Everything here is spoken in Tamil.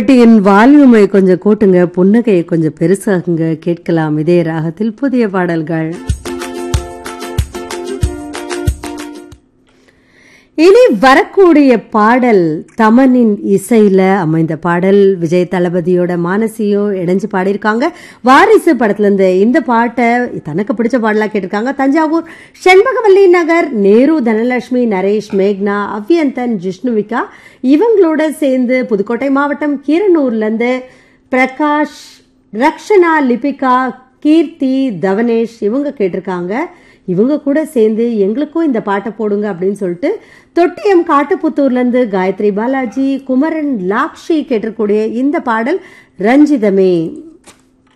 பெட்டியின் வால்யூமை கொஞ்சம் கூட்டுங்க புன்னகையை கொஞ்சம் பெருசாகுங்க கேட்கலாம் இதே ராகத்தில் புதிய பாடல்கள் இனி வரக்கூடிய பாடல் தமனின் இசையில அமைந்த பாடல் விஜய் தளபதியோட மானசியோ இணைஞ்சு பாடியிருக்காங்க வாரிசு படத்துல இருந்து இந்த பாட்டை தனக்கு பிடிச்ச பாடலா கேட்டிருக்காங்க தஞ்சாவூர் செண்பகவல்லி நகர் நேரு தனலட்சுமி நரேஷ் மேக்னா அவ்யந்தன் ஜிஷ்ணுவிகா இவங்களோட சேர்ந்து புதுக்கோட்டை மாவட்டம் கீரனூர்ல இருந்து பிரகாஷ் ரக்ஷனா லிபிகா கீர்த்தி தவனேஷ் இவங்க கேட்டிருக்காங்க இவங்க கூட சேர்ந்து எங்களுக்கும் இந்த பாட்டை போடுங்க அப்படின்னு சொல்லிட்டு தொட்டியம் காட்டுப்புத்தூர்ல இருந்து காயத்ரி பாலாஜி குமரன் லாக்ஷி கேட்டிருக்கூடிய இந்த பாடல் ரஞ்சிதமே